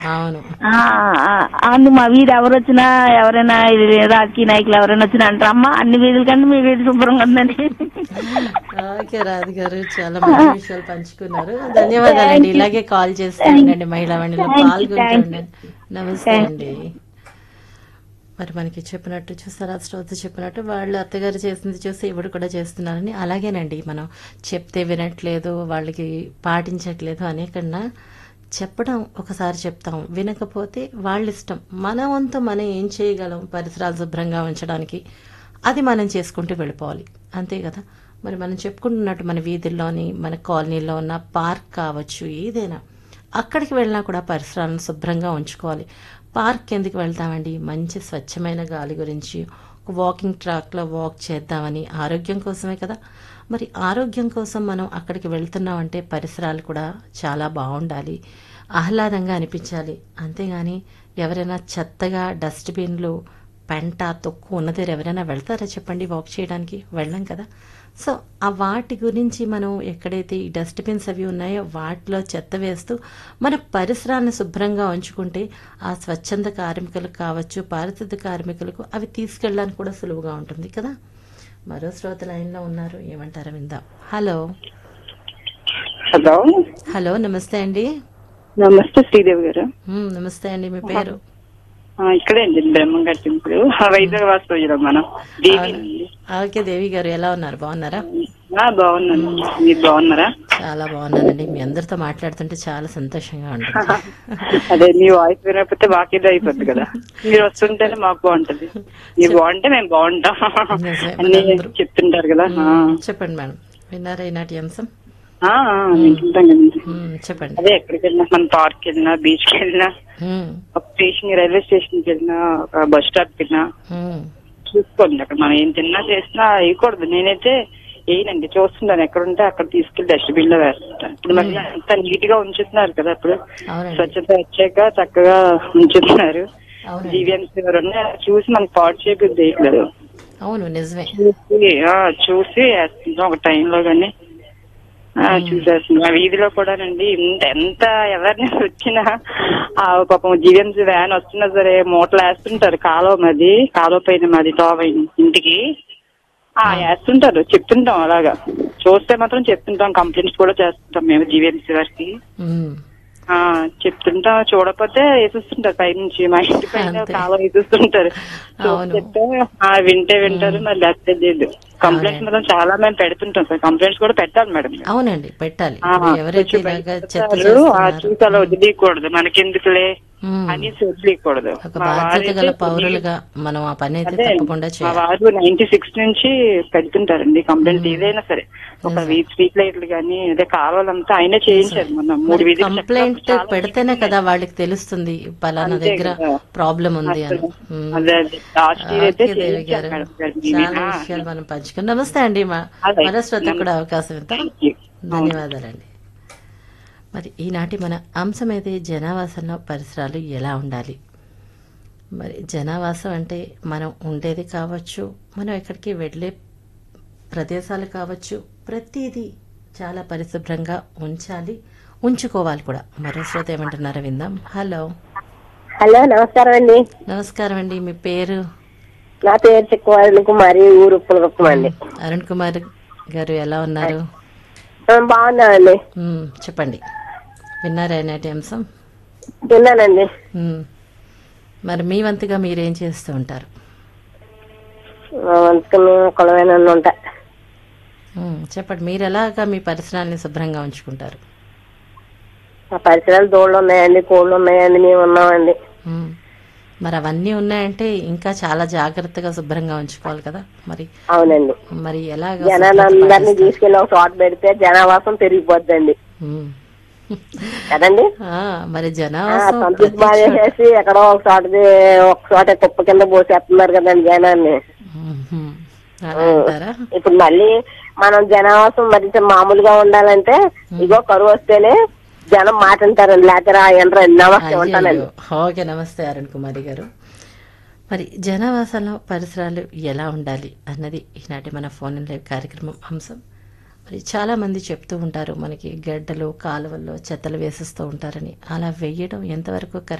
అవును ఆ, ఆ, అందు మా వీధి ఎవరు వచ్చినా ఎవరైనా ఇది రాజకీయ నాయకులు ఎవరైనా వచ్చినా అంటారు అమ్మా అన్ని వీధుల కంటే మీ వీధి శుభ్రంగా ఉందని ఓకే రాధ గారు చాలా మంచి విషయాలు పంచుకున్నారు ధన్యవాదాలండి ఇలాగే కాల్ చేస్తూ ఉండండి మహిళా మండలిలో Thank you, పాల్గొంటూ thank you. ఉండండి నమస్తే అండి మరి మనకి చెప్పినట్టు చూసారా శ్రోత చెప్పినట్టు వాళ్ళు అత్తగారు చేసింది చూసి ఇవిడు కూడా చేస్తున్నారని అలాగేనండి మనం చెప్తే వినట్లేదు వాళ్ళకి పాటించట్లేదు అనే కన్నా చెప్పడం ఒకసారి చెప్తాం వినకపోతే వాళ్ళ ఇష్టం మన వంతు మనం ఏం చేయగలం పరిసరాలు శుభ్రంగా ఉంచడానికి అది మనం చేసుకుంటూ వెళ్ళిపోవాలి అంతే కదా మరి మనం చెప్పుకుంటున్నట్టు మన వీధుల్లోని మన కాలనీలో ఉన్న పార్క్ కావచ్చు ఏదైనా అక్కడికి వెళ్ళినా కూడా పరిసరాలను శుభ్రంగా ఉంచుకోవాలి పార్క్ ఎందుకు వెళ్తామండి మంచి స్వచ్ఛమైన గాలి గురించి ఒక వాకింగ్ ట్రాక్లో వాక్ చేద్దామని ఆరోగ్యం కోసమే కదా మరి ఆరోగ్యం కోసం మనం అక్కడికి వెళ్తున్నామంటే పరిసరాలు కూడా చాలా బాగుండాలి ఆహ్లాదంగా అనిపించాలి అంతేగాని ఎవరైనా చెత్తగా డస్ట్బిన్లు పెంట తొక్కు ఉన్న దగ్గర ఎవరైనా వెళ్తారా చెప్పండి వాక్ చేయడానికి వెళ్ళం కదా సో ఆ వాటి గురించి మనం ఎక్కడైతే ఈ డస్ట్బిన్స్ అవి ఉన్నాయో వాటిలో చెత్త వేస్తూ మన పరిసరాలను శుభ్రంగా ఉంచుకుంటే ఆ స్వచ్ఛంద కార్మికులకు కావచ్చు పారిశుద్ధ కార్మికులకు అవి తీసుకెళ్ళడానికి కూడా సులువుగా ఉంటుంది కదా మరో శ్రోత లైన్లో ఉన్నారు ఏమంటారు విందాం హలో హలో హలో నమస్తే అండి నమస్తే శ్రీదేవి గారు మ్, నమస్తే అండి మీ పేరు ఆ, ఇక్కడే అండి బ్రహ్మంగారి టెంపుల్ వైజాగ్ వాస్తవ్యం మనం దేవి అండి. ఓకే దేవి గారు ఎలా ఉన్నారు బాగున్నారా ఆ, బాగున్నాను మీరు బాగున్నారా చాలా బాగున్నానండి మీ అందరితో మాట్లాడుతుంటే చాలా సంతోషంగా ఉంటుంది అదే మీ వాయిస్ వినకపోతే మాకేదో అయిపోద్ది కదా మీరు వస్తుంటేనే మాకు బాగుంటది మీరు బాగుంటే మేము బాగుంటాం నిజమే, అన్ని మనందరం. చెప్తుంటారు కదా ఆ. మ్, చెప్పండి మేడం విన్నారా ఈనాటి అంశం ఆ, ఆ, వింటుంటాం కదండి మ్, చెప్పండి అదే ఎక్కడికి వెళ్ళినా మన పార్క్ వెళ్ళినా బీచ్ కి వెళ్ళినా మ్, ఒక స్టేషన్ రైల్వే స్టేషన్ కి వెళ్ళినా ఒక బస్ స్టాప్ కి వెళ్ళినా మ్, చూసుకోండి అక్కడ మనం ఏం తిన్నా చేసినా వేయకూడదు నేనైతే వేయనండి చూస్తున్నాను ఎక్కడ ఉంటే అక్కడ తీసుకెళ్లి డస్ట్బిన్ లో వేస్తుంటాను ఇప్పుడు మళ్ళీ అంత నీట్ గా ఉంచుతున్నారు కదా ఇప్పుడు అవునండి స్వచ్ఛత వచ్చాక చక్కగా ఉంచుతున్నారు అవునండి జీవీఎంసీ ఎవరన్నా చూసి మనకి పాడు చేయబుద్ది వేయట్లేదు అవును నిజమే చూసి ఆ, చూసి వేస్తుంటాం ఒక టైంలో గానీ ఆ, చూసేస్తున్నాం ఆ వీధిలో కూడానండి ఇంత ఎంత అవేర్నెస్ వచ్చినా ఆ పాపం జీవీఎంసీ వ్యాన్ వస్తున్నా సరే మూటలు వేస్తుంటారు కాలువ మాది కాలువ పైన మాది తోవ ఇంటికి ఆ వేస్తుంటారు చెప్తుంటాం అలాగా చూస్తే మాత్రం చెప్తుంటాం కంప్లైంట్స్ కూడా చేస్తుంటాం మేము జీవీఎంసీ వారికి మ్, ఆ చెప్తుంటాం చూడకపోతే వేసేస్తుంటారు పై నుంచి మా ఇంటి పైన అంతే. కాలువ వేసేస్తుంటారు అవును. చెప్తే ఆ వింటే వింటారు మరి లేకపోతే లేదు కంప్లైంట్స్ మాత్రం చాలా మేము పెడుతుంటాం సార్ కంప్లైంట్స్ కూడా పెట్టాలి మేడం అవునండి పెట్టాలి ఆ, ఇప్పుడు ఎవరైతే కొంచెం ఇలాగా బయటకు చెత్త వస్తారు, ఆ చేస్తున్నారో చూసి అలా వదిలేయకూడదు మనకెందుకులే మ్, అనేసి వదిలేయకూడదు ఒక మా బాధ్యత వారైతే గల పౌరులుగా మనం ఆ పని అయితే అదే, తప్పకుండా మా చేయాలి వారు నైన్టీ సిక్స్ నుంచి పెడుతుంటారండి కంప్లైంట్ ఏదైనా సరే ఒక వీధి స్ట్రీట్ లైట్లు కానీ అదే కావాలంతా ఆయనే చేయించారు మొన్న మూడు వీధులు కంప్లైంట్ చాలా పెడితేనే కదా వాళ్ళకి తెలుస్తుంది పలానా అంతే దగ్గర కదా. ప్రాబ్లం ఉంది అని మ్. అదే అదే లాస్ట్ ఇయర్ అయితే ఓకే దేవి గారు చేయించారు మేడం గారు మీవి. చాలా ఆ, విషయాలు మనం పంచుకున్నాం నమస్తే అండి మా అదే. మరో శ్రోత కూడా అవకాశం ఇద్దాం thank you. ధన్యవాదాలండి మరి ఈనాటి మన అంశం అయితే జనావాసంలో పరిసరాలు ఎలా ఉండాలి మరి జనావాసం అంటే మనం ఉండేది కావచ్చు మనం ఎక్కడికి వెళ్ళే ప్రదేశాలు కావచ్చు ప్రతిదీ చాలా పరిశుభ్రంగా ఉంచాలి ఉంచుకోవాలి కూడా మరో శ్రోత ఏమంటున్నారో విందాం హలో హలో నమస్కారం అండి నమస్కారం అండి మీ పేరు నా పేరు చిక్కవారిని కుమారి ఊరు పులగప్పం అండి అరుణ్ కుమార్ గారు ఎలా ఉన్నారు ఆ, బాగున్నానండి మ్మ్, చెప్పండి విన్నారా ఈనాటి అంశం విన్నానండి మ్మ్. మరి మీ వంతుగా మీరేం చేస్తూ ఉంటారు ఆ, వంతుకుని కులమైన ఉంటా మ్మ్, చెప్పండి మీరు ఎలాగా మీ పరిసరాల్ని శుభ్రంగా ఉంచుకుంటారు మా పరిసరాలు దోళ్ళు ఉన్నాయండి కోళ్ళు ఉన్నాయండి మేము ఉన్నామండి మ్మ్. మరి అవన్నీ ఉన్నాయంటే ఇంకా చాలా జాగ్రత్తగా శుభ్రంగా ఉంచుకోవాలి కదా మరి అవునండి మరి ఎలాగ జనాన్ని అందరినీ తీసుకెళ్లి ఒక చోట పెడితే జనావాసం పెరిగిపోద్దండి మ్మ్. కదండి ఆ, మరి ఆ, జనావాసం సంతృప్తి ప్రతి చోట- మానేసేసి ఎక్కడో ఒక చోటది ఒక చోట కుప్ప కింద పోసేస్తున్నారు కదండి జనాన్ని మ్మ్. అలా అంటారా ఇప్పుడు మళ్ళీ మనం జనావాసం మరి మామూలుగా ఉండాలంటే ఇగో కరువు వస్తేనే జనం మాట అంటారండి లేకపోతే ఎండ్ర నమస్తే ఉంటానండి అయ్యయ్యో. ఓకే నమస్తే అరుణ్ కుమారి గారు మరి జనావాసంలో పరిసరాలు ఎలా ఉండాలి అన్నది ఈనాటి మన ఫోన్ ఇన్ లైవ్ కార్యక్రమం అంశం మరి చాలా మంది చెప్తూ ఉంటారు మనకి గడ్డలు కాలువల్లో చెత్తలు వేసిస్తూ ఉంటారని అలా వేయడం ఎంతవరకు కరెక్ట్